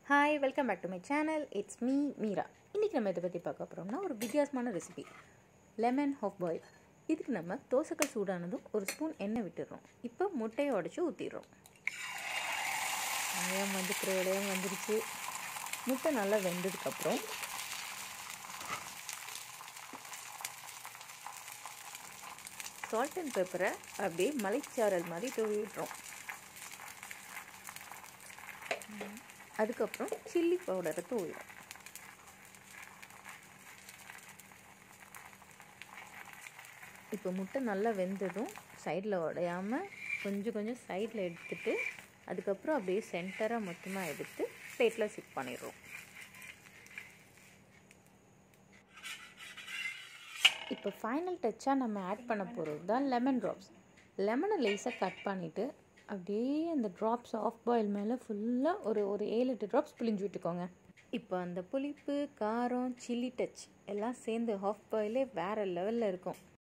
hi welcome back to my channel it's me Meera இன்றைக்கி நம்ம இதை பற்றி பார்க்க போகிறோம்னா ஒரு வித்தியாசமான ரெசிபி லெமன் ஹாஃப் பாயில் இதுக்கு நம்ம தோசைக்கல் சூடானதும் ஒரு ஸ்பூன் எண்ணெய் விட்டுடுறோம் இப்போ முட்டையை உடச்சி ஊற்றிடுறோம் வெங்காயம் வந்துக்கிற விளையம் வந்துருச்சு முட்டை நல்லா வெந்ததுக்கப்புறம் சால்ட் அண்ட் பெப்பரை அப்படியே மலைச்சாரல் மாதிரி தூவி விட்டுறோம் அதுக்கப்புறம் சில்லி பவுடரை தூவிடும் இப்போ முட்டை நல்லா வெந்ததும் சைடில் உடையாமல் கொஞ்சம் கொஞ்சம் சைடில் எடுத்துட்டு அதுக்கப்புறம் அப்படியே சென்டராக மொத்தமாக எடுத்து பிளேட்டில் சிப் பண்ணிடுறோம் இப்போ ஃபைனல் டச்சாக நம்ம ஆட் பண்ண போகிறது தான் லெமன் ட்ராப்ஸ் லெமனை லேஸாக கட் பண்ணிவிட்டு அப்படியே அந்த ட்ராப்ஸ் ஆஃப் பாயில் மேலே ஃபுல்லாக ஒரு ஒரு ஏழு எட்டு ட்ராப்ஸ் புளிஞ்சு விட்டுக்கோங்க இப்போ அந்த புளிப்பு காரம் சில்லி டச் எல்லாம் சேர்ந்து ஹாஃப் பாயிலே வேறு லெவலில் இருக்கும்